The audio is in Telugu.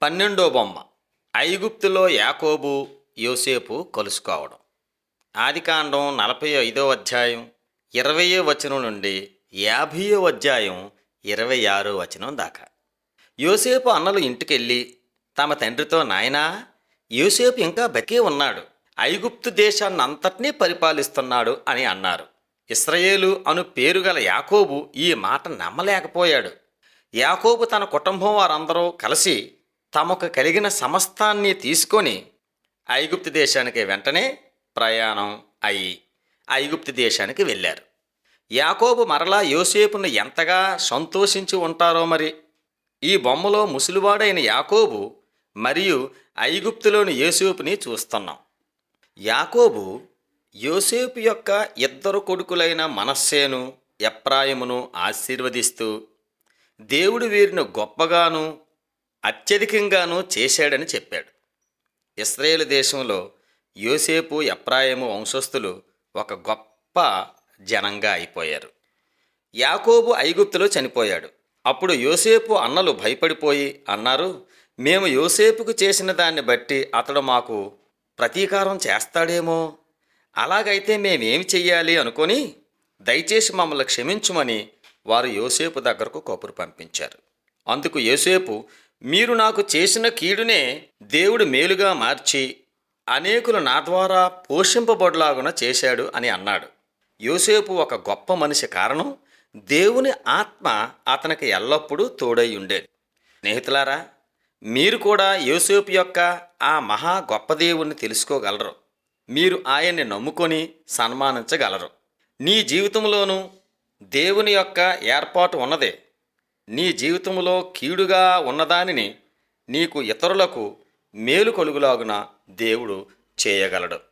పన్నెండో బొమ్మ ఐగుప్తులో యాకోబు యోసేపు కలుసుకోవడం ఆదికాండం నలభై ఐదో అధ్యాయం ఇరవయో వచనం నుండి యాభైయో అధ్యాయం ఇరవై ఆరో వచనం దాకా యోసేపు అన్నలు ఇంటికెళ్ళి తమ తండ్రితో నాయనా యోసేపు ఇంకా బతికే ఉన్నాడు ఐగుప్తు దేశాన్ని అంతటినీ పరిపాలిస్తున్నాడు అని అన్నారు ఇస్రయేలు అను పేరు గల యాకోబు ఈ మాట నమ్మలేకపోయాడు యాకోబు తన కుటుంబం వారందరూ కలిసి తమకు కలిగిన సమస్తాన్ని తీసుకొని ఐగుప్తు దేశానికి వెంటనే ప్రయాణం అయి ఐగుప్తు దేశానికి వెళ్ళారు యాకోబు మరలా యోసేపును ఎంతగా సంతోషించి ఉంటారో మరి ఈ బొమ్మలో ముసలివాడైన యాకోబు మరియు ఐగుప్తులోని యోసేపుని చూస్తున్నాం యాకోబు యోసేపు యొక్క ఇద్దరు కొడుకులైన మనస్సేను ఎప్రాయిమును ఆశీర్వదిస్తూ దేవుడు వీరిని గొప్పగాను అత్యధికంగాను చేశాడని చెప్పాడు ఇస్రాయేల్ దేశంలో యోసేపు ఎప్రాయిము వంశస్థులు ఒక గొప్ప జనంగా అయిపోయారు యాకోబు ఐగుప్తులో చనిపోయాడు అప్పుడు యోసేపు అన్నలు భయపడిపోయి అన్నారు మేము యోసేపుకు చేసిన దాన్ని బట్టి అతడు మాకు ప్రతీకారం చేస్తాడేమో అలాగైతే మేమేమి చెయ్యాలి అనుకొని దయచేసి మమ్మల్ని క్షమించుమని వారు యోసేపు దగ్గరకు కబురు పంపించారు అందుకు యోసేపు మీరు నాకు చేసిన కీడునే దేవుడు మేలుగా మార్చి అనేకులు నా ద్వారా పోషింపబడలాగున చేశాడు అని అన్నాడు యోసేపు ఒక గొప్ప మనిషి కారణం దేవుని ఆత్మ అతనికి ఎల్లప్పుడూ తోడై ఉండేది స్నేహితులారా మీరు కూడా యోసేపు యొక్క ఆ మహా గొప్ప దేవుణ్ణి తెలుసుకోగలరు మీరు ఆయన్ని నమ్ముకొని సన్మానించగలరు నీ జీవితంలోనూ దేవుని యొక్క ఏర్పాటు ఉన్నదే నీ జీవితంలో కీడుగా ఉన్నదానిని నీకు ఇతరులకు మేలు కలుగులాగున దేవుడు చేయగలడు